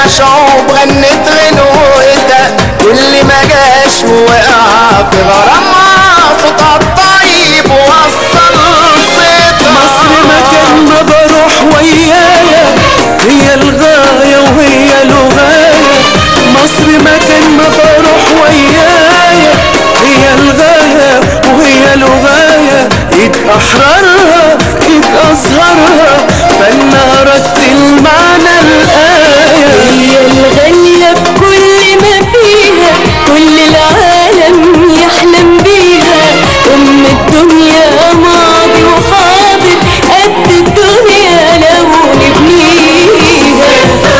شعوب غنت غنوتها واللي ما جاش وقع في غرامها صوتها الطيب وصل صيتها مصر مكان ما بروح ويايا هي الغاية وهي الغاية مصر مكان ما بروح ويايا هي الغاية وهي الغاية ايد احرارها ايد ازهرها فانها رتل معنى الايه هي الغالية بكل ما فيها كل العالم يحلم بيها أم الدنيا ماضي وحاضر قد الدنيا لو نبنيها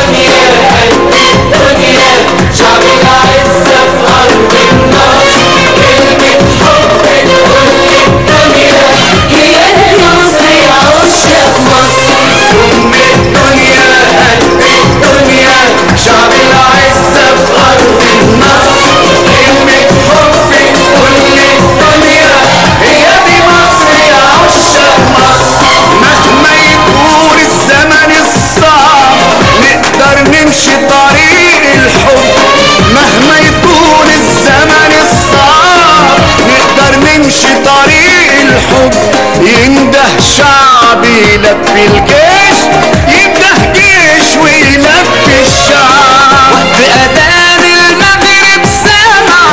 شعب العزة في أرض النصر كلمة حب لكل الدنيا هي مصر عشاق مصر أم الدنيا قلب الدنيا شعب العزة في أرض النصر كلمة حب لكل الدنيا هي دي مصر يا عشاق مصر مهما يكون الزمن الصعب نقدر نمشي طريق الحب مهما يكون الزمن الصعب نقدر نمشي طريق الحب ينده شعب يلبي الجيش ينده جيش ويلبي الشعب وقت أذان المغرب سامع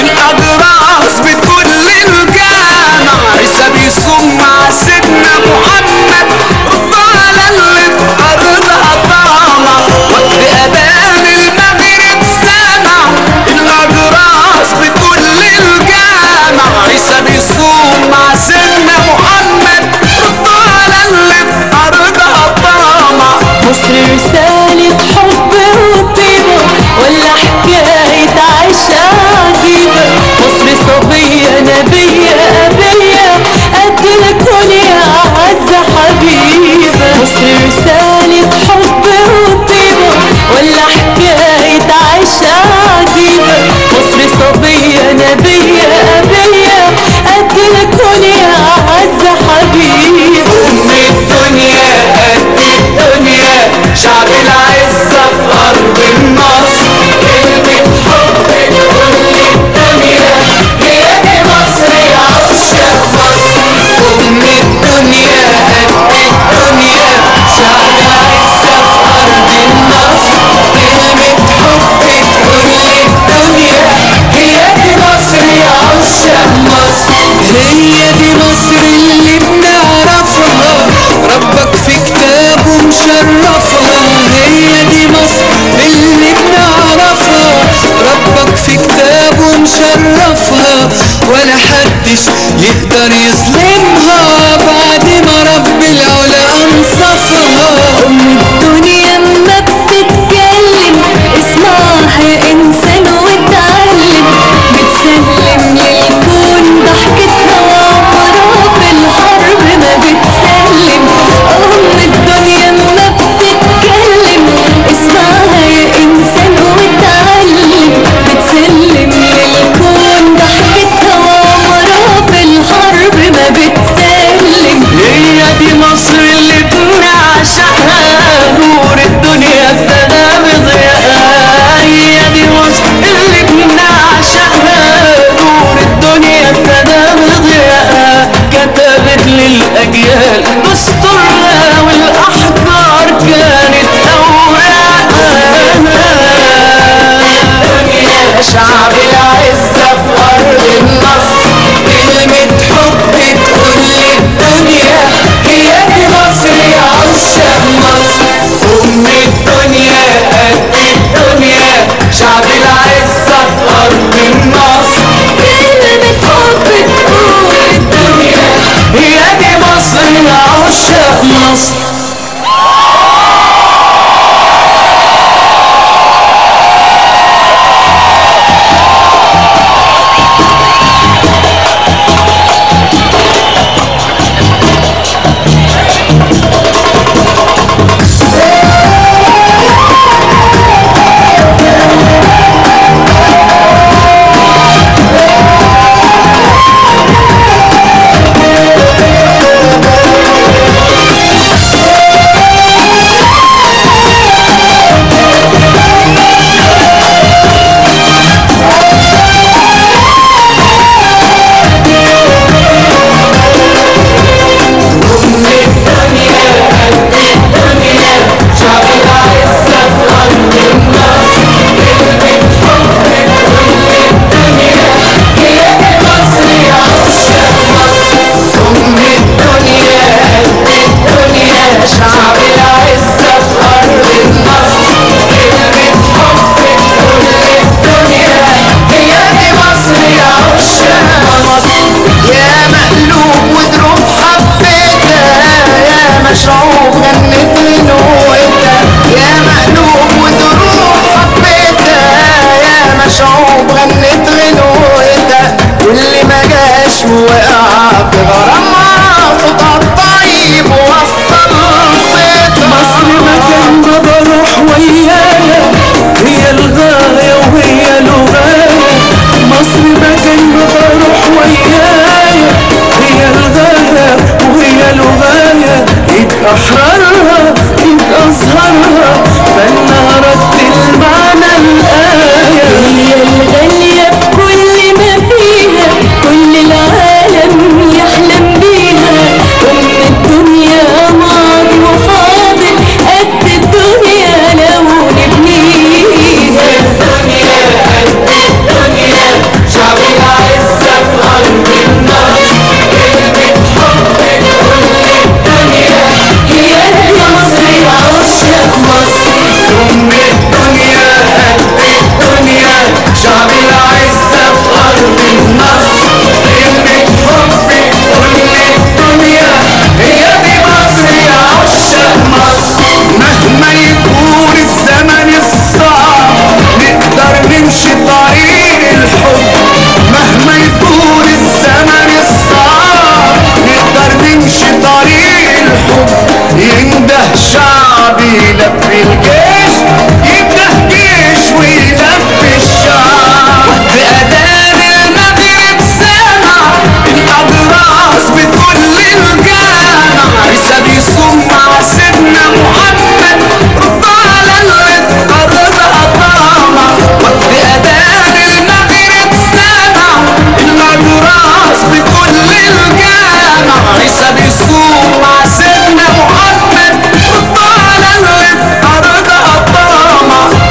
الأجراس بتقول للجامع عيسى بيصوم مع سيدنا محمد الضالة اللي في أرضها طامع وقت أذان المغرب سامع الأجراس بتقول للجامع عيسى بيصوم مع سيدنا محمد الضالة اللي في أرضها طامع مصر رسالة حب وطيبة ولا حكاية عيشة عجيبة مصر صبية نبية أبية قد الكل يا أعز حبيبة مصر رسالة حب وطيبة ولا حكاية عيشة عجيبة مصر صبية نبية أبية قد الكل يا أعز حبيبة أم الدنيا قد الدنيا شعب العزة في أرض النصر كلمة حب لكل الدنيا هي دي مصر يا عشاق مصر أم الدنيا قد الدنيا شعب العزة في أرض النصر كلمة حب لكل الدنيا هي دي مصر يا عشاق مصر هي دي مصر اللي بنعرفها ربك في كتابه مشرفها هي دي مصر اللي بنعرفها ربك في كتابه مشرفها ولا حدش يقدر يظلمها بعد ما رب العلا انصفها أم الدنيا ما بتتكلم اسمعها يا إنسان واتعلم بتسلم للكون ضحكتها وعمرها في الحرب ما بتسلم أم الدنيا ما بتتكلم اسمعها يا إنسان واتعلم بتسلم للكون ضحكتها وعمرها في الحرب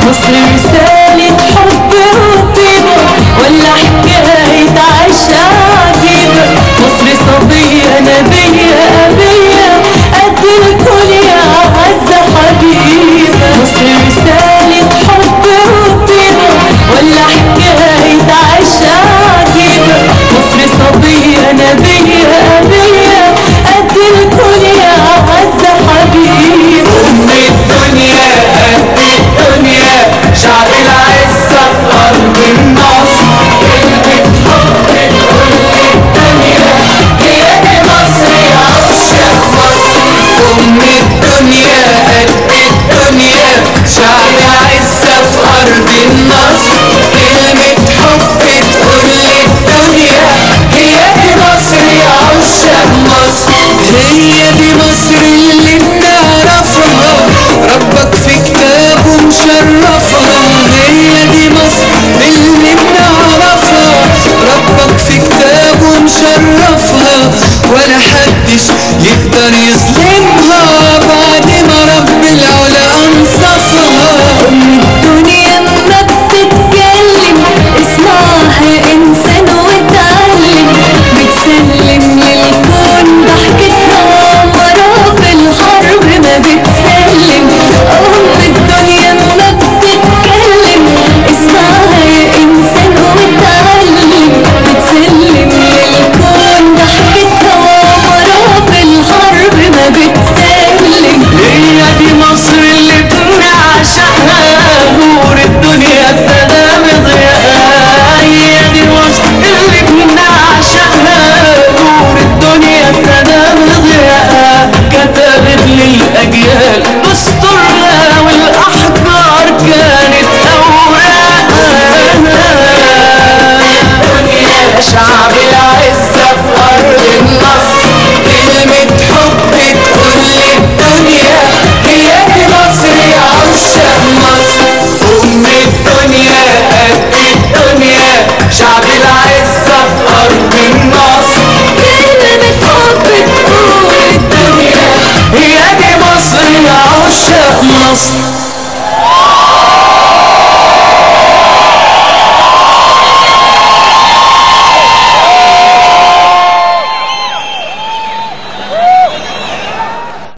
مصر رسالة حب وطيبة ولا حكاية عشا عجيبة مصر صبية نبية أبية قد الكل يا أعز حبيبة مصر رسالة حب وطيبة ولا حكاية عشا عجيبة مصر صبية نبية أبية قد الكل يا أعز حبيبة أم الدنيا قد الدنيا شعب العزة في أرض النصر كلمة حب تقول للدنيا هي دي مصر يا عشاق مصر أم الدنيا قد الدنيا شعب العزة في أرض النصر كلمة حب تقول للدنيا هي دي مصر يا عشاق مصر هي دي